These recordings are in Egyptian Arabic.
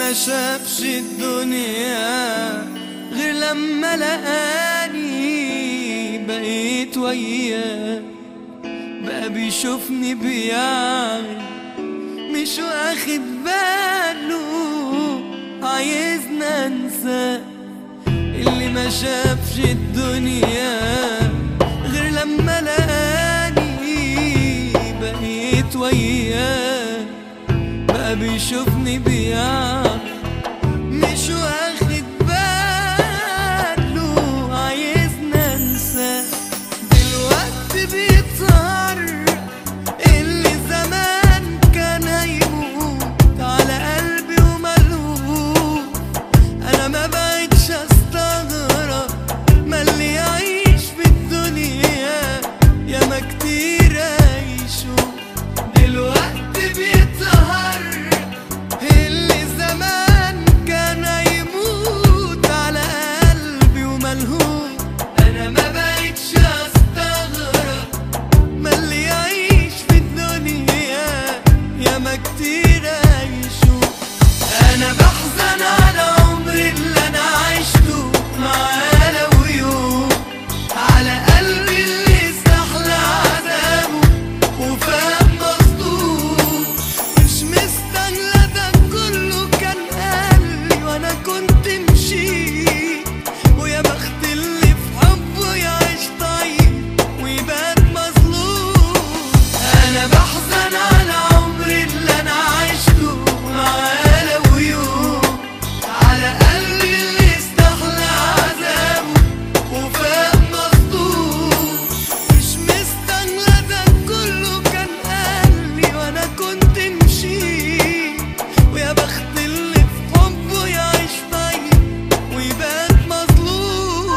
ما شافش الدنيا غير لما لقاني بقيت وياه بقى بيشوفني بيعمل مش واخد باله عايزنا انساه اللي ما شافش الدنيا غير لما لقاني بقيت وياه بقى بيشوفني بيعمل مش واخد باله عايزنا انساه دلوقتي بيطهر اللي زمان كان هيموت على قلبي وملهوف انا ما بقتش استغرب ما اللي يعيش في الدنيا ياما كتير عيشوا دلوقتي بيطهر اللي زمان كان هيموت على قلبي وملهوف انا ما بقتش استغرب ما اللي يعيش في الدنيا ياما كتير عيشوا انا بحزن على عمري اللي انا عشته معاه لو يوم على قلبي اللي استحلى عذابه وفاهم مصدوم مش مستنى ده كله كان قلبي وانا كنت مشيت ويا بخت اللي في حبه يعيش طيب ويبات مظلوم انا بحزن على عمري اللي انا عشته معاه لو يوم على قلبي اللي استحلى عذابه وفاق مصدوم مش مستنى ده كله كان قلبي وانا كنت مشيت ويا بخت اللي في حبه يعيش طيب ويبات مظلوم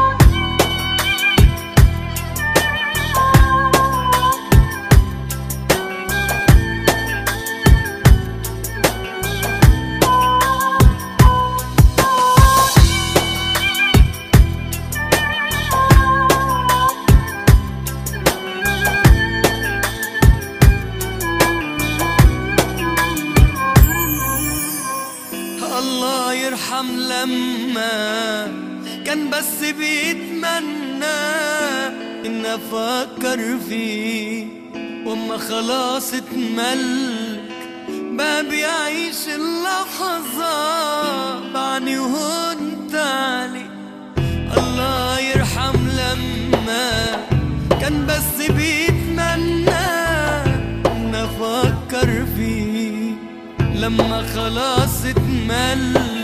الله يرحم لما كان بس بيتمنى ان افكر فيه واما خلاص اتملك بقى بيعيش اللحظة بعني وهنت عليه الله يرحم لما كان بس بيتمنى ان افكر فيه لما خلاص اتمل